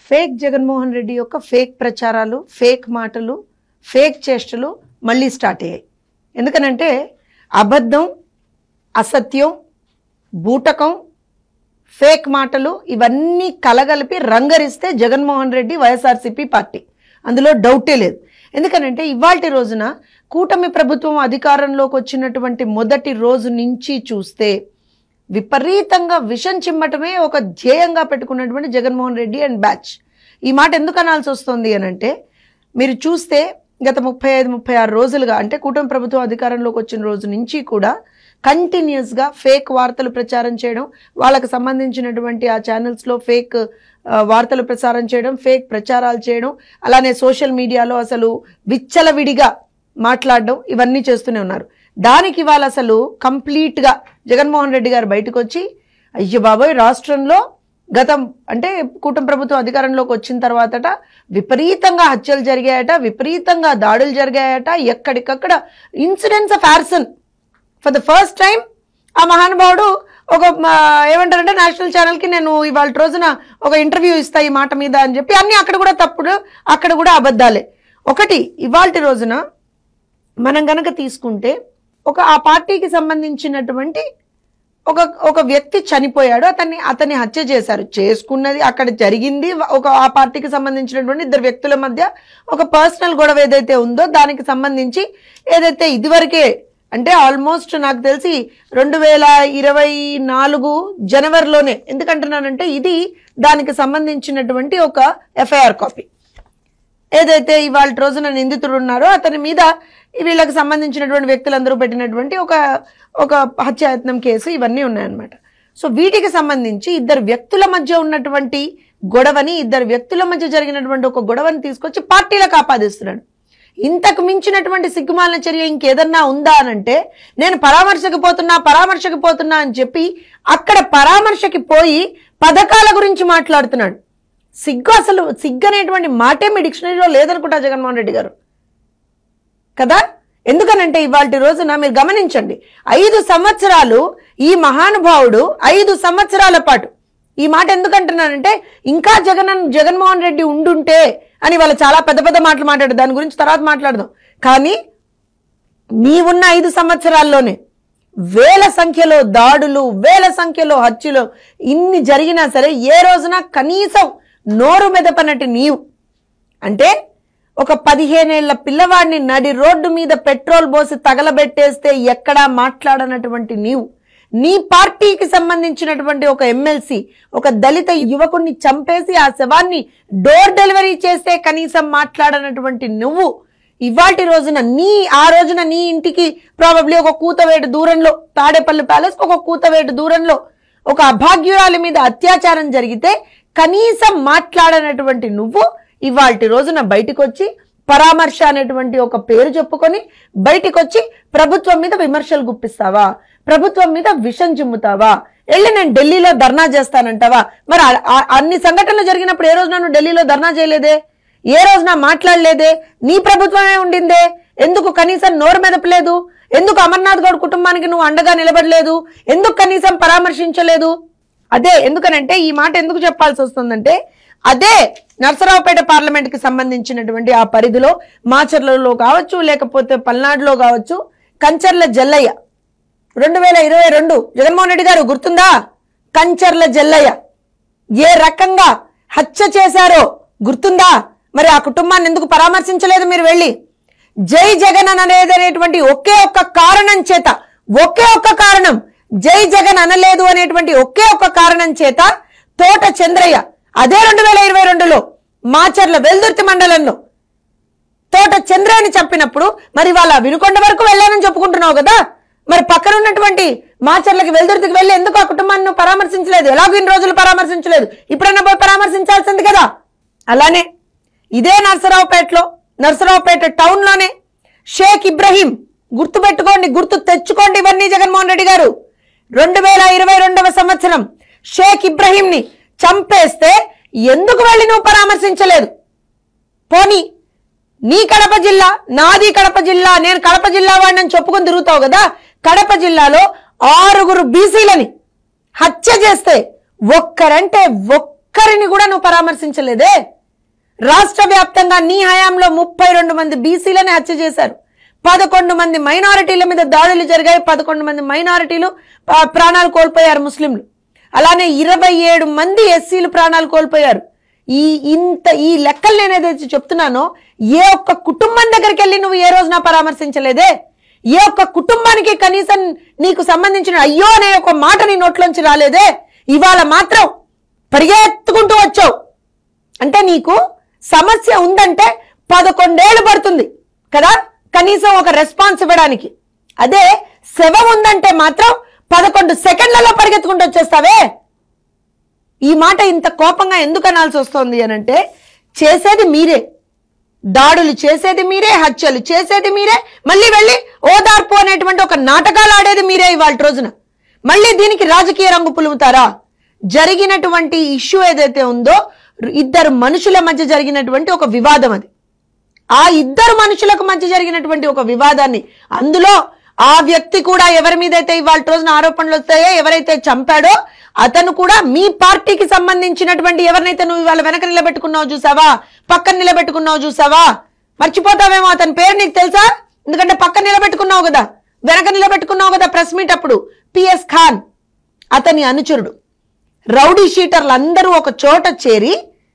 fake Jaganmohan Reddy యొక్క fake ప్రచారాలు fake మాటలు ఫేక్ చేష్టలు మళ్ళీ స్టార్ట్ అయ్యాయి ఎందుకనంటే అబద్ధం అసత్యం బూటకం ఫేక్ మాటలు ఇవన్నీ కలగలిపి రంగరిస్తే జగన్మోహన్ రెడ్డి వైఎస్ఆర్సీపీ పార్టీ అందులో డౌటే లేదు ఎందుకనంటే ఇవాల్టి రోజున కూటమి ప్రభుత్వం అధికారంలోకి వచ్చినటువంటి మొదటి రోజు నుంచి చూస్తే విపరీతంగా విషం చిమ్మటమే ఒక ధ్యేయంగా పెట్టుకున్నటువంటి జగన్మోహన్ రెడ్డి అండ్ బ్యాచ్ ఈ మాట ఎందుకు అనాల్సి వస్తుంది అని అంటే మీరు చూస్తే గత ముప్పై ఐదు ముప్పై ఆరు రోజులుగా అంటే కూటమి ప్రభుత్వం అధికారంలోకి వచ్చిన రోజు నుంచి కూడా కంటిన్యూస్గా ఫేక్ వార్తలు ప్రచారం చేయడం వాళ్ళకి సంబంధించినటువంటి ఆ ఛానల్స్లో ఫేక్ వార్తలు ప్రసారం చేయడం ఫేక్ ప్రచారాలు చేయడం అలానే సోషల్ మీడియాలో అసలు విచ్చలవిడిగా మాట్లాడడం ఇవన్నీ చేస్తూనే ఉన్నారు దానికి ఇవాళ అసలు కంప్లీట్గా జగన్మోహన్ రెడ్డి గారు బయటకు వచ్చి అయ్యో బాబోయ్ రాష్ట్రంలో గతం అంటే కూటమి ప్రభుత్వం అధికారంలోకి వచ్చిన తర్వాతట విపరీతంగా హత్యలు జరిగాయట విపరీతంగా దాడులు జరిగాయట ఎక్కడికక్కడ incidents of arson for the first time ఆ మహానుభావుడు ఒక మ, ఏమంటారంటే నేషనల్ ఛానల్కి నేను ఇవాళ రోజున ఒక ఇంటర్వ్యూ ఇస్తా ఈ మాట మీద అని చెప్పి అన్ని అక్కడ కూడా తప్పుడు అక్కడ కూడా అబద్ధాలే ఒకటి ఇవాళ రోజున మనం గనక తీసుకుంటే ఒక ఆ పార్టీకి సంబంధించినటువంటి ఒక ఒక వ్యక్తి చనిపోయాడు అతన్ని అతన్ని హత్య చేశారు చేసుకున్నది అక్కడ జరిగింది ఒక ఆ పార్టీకి సంబంధించినటువంటి ఇద్దరు వ్యక్తుల మధ్య ఒక పర్సనల్ గొడవ ఏదైతే ఉందో దానికి సంబంధించి ఏదైతే ఇదివరకే అంటే ఆల్మోస్ట్ నాకు తెలిసి రెండు వేల ఇరవై నాలుగు జనవరిలోనే ఎందుకంటున్నానంటే ఇది దానికి సంబంధించినటువంటి ఒక ఎఫ్ఐఆర్ కాపీ ఏదైతే ఇవాళ రోజున నిందితుడు ఉన్నారో అతని మీద వీళ్ళకి సంబంధించినటువంటి వ్యక్తులందరూ పెట్టినటువంటి ఒక ఒక హత్యాయత్నం కేసు ఇవన్నీ ఉన్నాయన్నమాట సో వీటికి సంబంధించి ఇద్దరు వ్యక్తుల మధ్య ఉన్నటువంటి గొడవని ఇద్దరు వ్యక్తుల మధ్య జరిగినటువంటి ఒక గొడవని తీసుకొచ్చి పార్టీలకు ఆపాదిస్తున్నాడు ఇంతకు మించినటువంటి సిగ్గుమాలిన చర్య ఇంకేదన్నా ఉందా అనంటే నేను పరామర్శకు పోతున్నా పరామర్శకు పోతున్నా అని చెప్పి అక్కడ పరామర్శకి పోయి పథకాల గురించి మాట్లాడుతున్నాడు సిగ్గు అసలు సిగ్గు అనేటువంటి మాటే మీ డిక్షనరీలో లేదనుకుంటా జగన్మోహన్ రెడ్డి గారు కదా ఎందుకనంటే ఇవాళ రోజున మీరు గమనించండి ఐదు సంవత్సరాలు ఈ మహానుభావుడు ఐదు సంవత్సరాల పాటు ఈ మాట ఎందుకంటున్నానంటే ఇంకా జగన్ జగన్మోహన్ రెడ్డి ఉండుంటే అని వాళ్ళు చాలా పెద్ద పెద్ద మాటలు మాట్లాడారు దాని గురించి తర్వాత మాట్లాడదాం కానీ నీవున్న ఐదు సంవత్సరాల్లోనే వేల సంఖ్యలో దాడులు వేల సంఖ్యలో హత్యలు ఇన్ని జరిగినా సరే ఏ రోజున కనీసం నోరు మెదపనటి నీవు అంటే ఒక పదిహేనేళ్ల పిల్లవాడిని నడి రోడ్డు మీద పెట్రోల్ పోసి తగలబెట్టేస్తే ఎక్కడా మాట్లాడనటువంటి నీవు నీ పార్టీకి సంబంధించినటువంటి ఒక ఎమ్మెల్సీ ఒక దళిత యువకుడిని చంపేసి ఆ శవాన్ని డోర్ డెలివరీ చేస్తే కనీసం మాట్లాడనటువంటి నువ్వు ఇవాటి రోజున నీ ఆ రోజున నీ ఇంటికి ప్రాబబ్లీ ఒక కూతవేటు దూరంలో తాడేపల్లి ప్యాలెస్ ఒక కూతవేటు దూరంలో ఒక అభాగ్యురాలి మీద అత్యాచారం జరిగితే కనీసం మాట్లాడనటువంటి నువ్వు ఇవాల్టి రోజున బయటకు వచ్చి పరామర్శ అనేటువంటి ఒక పేరు చెప్పుకొని బయటికి వచ్చి ప్రభుత్వం మీద విమర్శలు గుప్పిస్తావా ప్రభుత్వం మీద విషం చిమ్ముతావా వెళ్ళి నేను ఢిల్లీలో ధర్నా చేస్తానంటావా మరి ఆ- ఆ- అన్ని సంఘటనలు జరిగినప్పుడు ఏ రోజు నన్ను ఢిల్లీలో ధర్నా చేయలేదే ఏ రోజున మాట్లాడలేదే నీ ప్రభుత్వమే ఉండిందే ఎందుకు కనీసం నోరు మెదపలేదు ఎందుకు అమర్నాథ్ గౌడ్ కుటుంబానికి నువ్వు అండగా నిలబడలేదు ఎందుకు కనీసం పరామర్శించలేదు అదే ఎందుకనంటే ఈ మాట ఎందుకు చెప్పాల్సి వస్తుందంటే అదే నర్సరావుపేట పార్లమెంట్ కి సంబంధించినటువంటి ఆ పరిధిలో మాచర్లలో కావచ్చు లేకపోతే పల్నాడులో కావచ్చు కంచర్ల జల్లయ్య రెండు వేల ఇరవై రెండు జగన్మోహన్ రెడ్డి గారు గుర్తుందా కంచర్ల జల్లయ్య ఏ రకంగా హత్య చేశారో గుర్తుందా మరి ఆ కుటుంబాన్ని ఎందుకు పరామర్శించలేదు మీరు వెళ్ళి జై జగన్ అనేది అనేటువంటి ఒకే ఒక్క కారణం చేత ఒకే ఒక్క కారణం జై జగన్ అనలేదు అనేటువంటి ఒకే ఒక్క కారణం చేత తోట చంద్రయ్య అదే రెండు వేల ఇరవై రెండులో మాచర్ల వెల్దుర్తి మండలంలో తోట చంద్రయ్యని చంపినప్పుడు మరి వాళ్ళ వినుకొండ వరకు వెళ్ళానని చెప్పుకుంటున్నావు కదా మరి పక్కన ఉన్నటువంటి మాచర్లకి వెల్దుర్తికి వెళ్ళి ఎందుకు ఆ కుటుంబాన్ని నువ్వు పరామర్శించలేదు ఎలాగో ఇన్ని రోజులు పరామర్శించలేదు ఇప్పుడైనా పోయి పరామర్శించాల్సింది కదా అలానే ఇదే నర్సరావుపేటలో నర్సరావుపేట టౌన్ లోనే షేక్ ఇబ్రహీం గుర్తు పెట్టుకోండి గుర్తు తెచ్చుకోండి ఇవన్నీ జగన్మోహన్ రెడ్డి గారు రెండు వేల ఇరవై రెండవ సంవత్సరం షేక్ ఇబ్రహీం ని చంపేస్తే ఎందుకు వెళ్ళి నువ్వు పరామర్శించలేదు పోనీ నీ కడప జిల్లా నాది కడప జిల్లా నేను కడప జిల్లా వాడిని చెప్పుకొని తిరుగుతావు కదా కడప జిల్లాలో ఆరుగురు బీసీలని హత్య చేస్తే ఒక్కరంటే ఒక్క ఒక్కరిని కూడా నువ్వు పరామర్శించలేదే రాష్ట్ర వ్యాప్తంగా నీ హయాంలో ముప్పై రెండు మంది బీసీలని హత్య చేశారు పదకొండు మంది మైనారిటీల మీద దాడులు జరిగాయి పదకొండు మంది మైనారిటీలు ఆ, ప్రాణాలు కోల్పోయారు ముస్లింలు అలానే ఇరవై ఏడు మంది ఎస్సీలు ప్రాణాలు కోల్పోయారు ఈ ఇంత ఈ లెక్కలు నేను ఏదైతే చెప్తున్నానో ఏ ఒక్క కుటుంబం దగ్గరికి వెళ్ళి నువ్వు ఏ రోజున పరామర్శించలేదే ఏ ఒక్క కుటుంబానికి కనీసం నీకు సంబంధించిన అయ్యో అనే ఒక మాట నీ నోట్లోంచి రాలేదే ఇవాళ మాత్రం పరిగెత్తుకుంటూ వచ్చావు అంటే నీకు సమస్య ఉందంటే పదకొండేళ్లు పడుతుంది కదా కనీసం ఒక రెస్పాన్స్ ఇవ్వడానికి అదే శవం ఉందంటే మాత్రం పదకొండు సెకండ్లలో పరిగెత్తుకుంటూ వచ్చేస్తావే ఈ మాట ఇంత కోపంగా ఎందుకు అనాల్సి వస్తుంది అని అంటే చేసేది మీరే దాడులు చేసేది మీరే హత్యలు చేసేది మీరే మళ్ళీ వెళ్ళి ఓదార్పు అనేటువంటి ఒక నాటకాలు ఆడేది మీరే ఇవాళ రోజున మళ్ళీ దీనికి రాజకీయ రంగు పులుముతారా జరిగినటువంటి ఇష్యూ ఏదైతే ఉందో ఇద్దరు మనుషుల మధ్య జరిగినటువంటి ఒక వివాదం అది ఆ ఇద్దరు మనుషులకు మధ్య జరిగినటువంటి ఒక వివాదాన్ని అందులో ఆ వ్యక్తి కూడా ఎవరి మీదైతే ఇవాళ రోజున ఆరోపణలు వస్తాయో ఎవరైతే చంపాడో అతను కూడా మీ పార్టీకి సంబంధించినటువంటి ఎవరినైతే నువ్వు ఇవాళ వెనక నిలబెట్టుకున్నావు చూసావా పక్కన నిలబెట్టుకున్నావు చూసావా మర్చిపోతావేమో అతని పేరు నీకు తెలుసా ఎందుకంటే పక్కన నిలబెట్టుకున్నావు కదా వెనక నిలబెట్టుకున్నావు కదా ప్రెస్ మీట్ అప్పుడు పిఎస్ ఖాన్ అతని అనుచరుడు రౌడీ షీటర్లు అందరూ ఒక చోట చేరి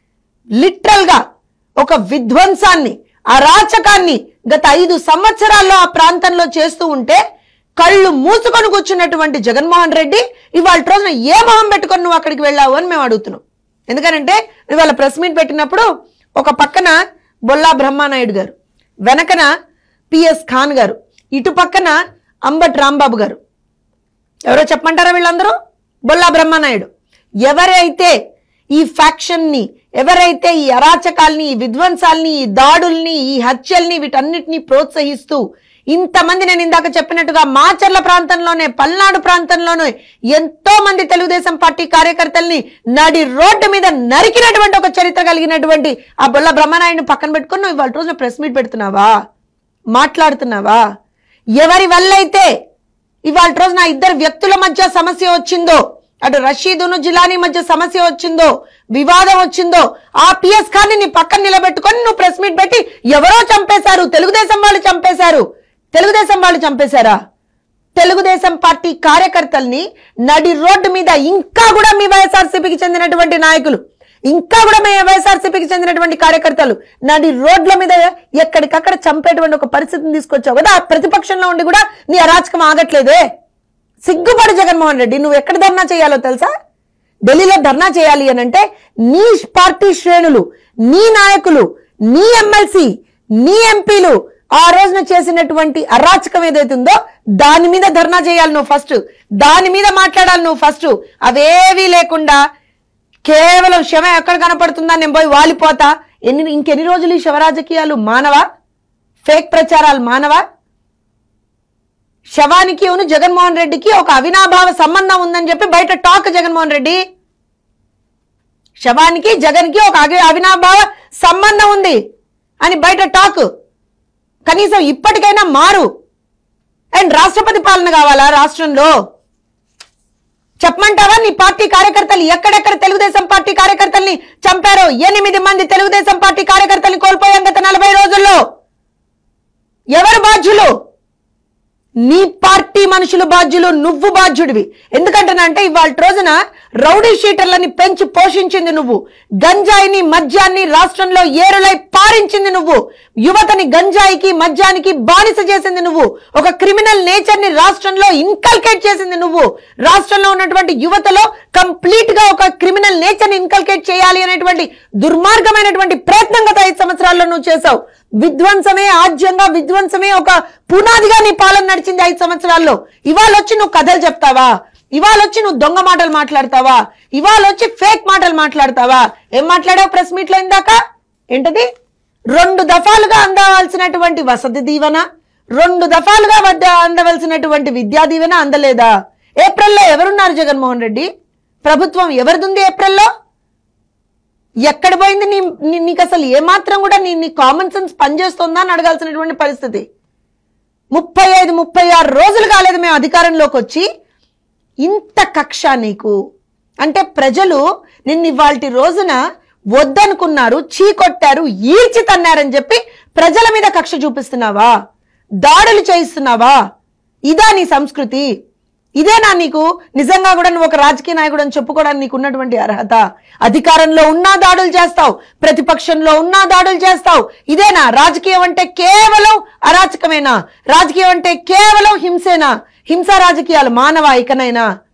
లిటరల్ గా ఒక విధ్వంసాన్ని అరాచకాన్ని గత ఐదు సంవత్సరాల్లో ఆ ప్రాంతంలో చేస్తూ ఉంటే కళ్ళు మూసుకొని కూర్చున్నటువంటి జగన్మోహన్ రెడ్డి ఇవాళ రోజున ఏ మొహం పెట్టుకొని నువ్వు అక్కడికి వెళ్ళావు అని మేము అడుగుతున్నాం ఎందుకనంటే ఇవాళ ప్రెస్ మీట్ పెట్టినప్పుడు ఒక పక్కన బొల్లా బ్రహ్మానాయుడు గారు వెనకన పిఎస్ ఖాన్ గారు ఇటు పక్కన అంబట్ రాంబాబు గారు ఎవరో చెప్పమంటారా వీళ్ళందరూ బొల్లా బ్రహ్మనాయుడు ఎవరైతే ఈ ఫ్యాక్షన్ ని ఎవరైతే ఈ అరాచకాల్ని ఈ విధ్వంసాల్ని ఈ దాడుల్ని ఈ హత్యల్ని వీటన్నిటిని ప్రోత్సహిస్తూ ఇంతమంది నేను ఇందాక చెప్పినట్టుగా మాచర్ల ప్రాంతంలోనే పల్నాడు ప్రాంతంలోనే ఎంతో మంది తెలుగుదేశం పార్టీ కార్యకర్తల్ని నడి రోడ్డు మీద నరికినటువంటి ఒక చరిత్ర కలిగినటువంటి ఆ బొల్ల బ్రహ్మనాయుడిని పక్కన పెట్టుకుని నువ్వు ఇవాళ రోజున ప్రెస్ మీట్ పెడుతున్నావా మాట్లాడుతున్నావా ఎవరి వల్ల అయితే ఇవాళ రోజు నా ఇద్దరు వ్యక్తుల మధ్య సమస్య వచ్చిందో అటు రషీదును జిలానీ మధ్య సమస్య వచ్చిందో వివాదం వచ్చిందో ఆ పిఎస్ ఖాన్ నీ పక్కన నిలబెట్టుకొని నువ్వు ప్రెస్ మీట్ పెట్టి ఎవరో చంపేశారు తెలుగుదేశం వాళ్ళు చంపేశారు తెలుగుదేశం వాళ్ళు చంపేశారా తెలుగుదేశం పార్టీ కార్యకర్తల్ని నడి రోడ్డు మీద ఇంకా కూడా మీ వైఎస్ఆర్సీపీకి చెందినటువంటి నాయకులు ఇంకా కూడా మీ వైఎస్ఆర్సీపీకి చెందినటువంటి కార్యకర్తలు నడి రోడ్ల మీద ఎక్కడికక్కడ చంపేటువంటి ఒక పరిస్థితిని తీసుకొచ్చావు కదా ఆ ప్రతిపక్షంలో ఉండి కూడా నీ అరాచకం ఆగట్లేదే సిగ్గుపడు జగన్మోహన్ రెడ్డి నువ్వు ఎక్కడ ధర్నా చేయాలో తెలుసా ఢిల్లీలో ధర్నా చేయాలి అని అంటే నీ పార్టీ శ్రేణులు నీ నాయకులు నీ ఎమ్మెల్సీ నీ ఎంపీలు ఆ రోజున చేసినటువంటి అరాచకం ఏదైతే ఉందో దాని మీద ధర్నా చేయాలి నువ్వు ఫస్ట్ దాని మీద మాట్లాడాలి నువ్వు ఫస్ట్ అవేవీ లేకుండా కేవలం శవ ఎక్కడ కనపడుతుందా నేను పోయి వాలిపోతా ఎన్ని ఇంకెన్ని రోజులు ఈ శవ రాజకీయాలు మానవా ఫేక్ ప్రచారాలు మానవా శవానికి అవును జగన్మోహన్ రెడ్డికి ఒక అవినాభావ సంబంధం ఉందని చెప్పి బయట టాక్ జగన్మోహన్ రెడ్డి శవానికి జగన్కి ఒక అవి- అవినాభావ సంబంధం ఉంది అని బయట టాక్ కనీసం ఇప్పటికైనా మారు అండ్ రాష్ట్రపతి పాలన కావాలా రాష్ట్రంలో చెప్పమంటావా నీ పార్టీ కార్యకర్తలు ఎక్కడెక్కడ తెలుగుదేశం పార్టీ కార్యకర్తల్ని చంపారో ఎనిమిది మంది తెలుగుదేశం పార్టీ కార్యకర్తల్ని కోల్పోయాం గత నలభై రోజుల్లో ఎవరు బాధ్యులు నీ పార్టీ మనుషులు బాధ్యులు నువ్వు బాధ్యుడివి ఎందుకంటేనంటే ఇవాళ రోజున రౌడీ షీటర్లని పెంచి పోషించింది నువ్వు గంజాయిని మద్యాన్ని రాష్ట్రంలో ఏరులై పారించింది నువ్వు యువతని గంజాయికి మద్యానికి బానిస చేసింది నువ్వు ఒక క్రిమినల్ నేచర్ ని రాష్ట్రంలో ఇన్కల్కేట్ చేసింది నువ్వు రాష్ట్రంలో ఉన్నటువంటి యువతలో కంప్లీట్ గా ఒక క్రిమినల్ నేచర్ ని ఇన్కల్కేట్ చేయాలి అనేటువంటి దుర్మార్గమైనటువంటి ప్రయత్నం గత ఐదు సంవత్సరాల్లో నువ్వు చేసావు విధ్వంసమే ఆజ్యంగా విధ్వంసమే ఒక పునాదిగా నీ పాలన నడిచింది ఐదు సంవత్సరాల్లో ఇవాళ వచ్చి నువ్వు కథలు చెప్తావా ఇవాళ వచ్చి నువ్వు దొంగ మాటలు మాట్లాడతావా ఇవాళ వచ్చి ఫేక్ మాటలు మాట్లాడతావా ఏం మాట్లాడావు ప్రెస్ మీట్ లో ఇందాక ఏంటది రెండు దఫాలుగా అందవలసినటువంటి వసతి దీవెన రెండు దఫాలుగా వద్ద అందవలసినటువంటి విద్యా దీవెన అందలేదా ఏప్రిల్లో ఎవరున్నారు జగన్మోహన్ రెడ్డి ప్రభుత్వం ఎవరిదుంది ఏప్రిల్లో ఎక్కడ పోయింది నీ నీ- నీకు అసలు ఏమాత్రం కూడా నీ నీ కామన్ సెన్స్ పనిచేస్తుందా అని అడగాల్సినటువంటి పరిస్థితి ముప్పై ఐదు ముప్పై ఆరు రోజులు కాలేదు మేము అధికారంలోకి వచ్చి ఇంత కక్ష నీకు అంటే ప్రజలు నిన్ను ఇవాళ రోజున వద్దనుకున్నారు చీకొట్టారు ఈడ్చి తన్నారని చెప్పి ప్రజల మీద కక్ష చూపిస్తున్నావా దాడులు చేయిస్తున్నావా ఇదా నీ సంస్కృతి ఇదేనా నీకు నిజంగా కూడా నువ్వు ఒక రాజకీయ నాయకుడు అని చెప్పుకోవడానికి నీకు ఉన్నటువంటి అర్హత అధికారంలో ఉన్నా దాడులు చేస్తావు ప్రతిపక్షంలో ఉన్నా దాడులు చేస్తావు ఇదేనా రాజకీయం అంటే కేవలం అరాచకమేనా రాజకీయం అంటే కేవలం హింసేనా హింసా రాజకీయాలు మానవ ఇకనైనా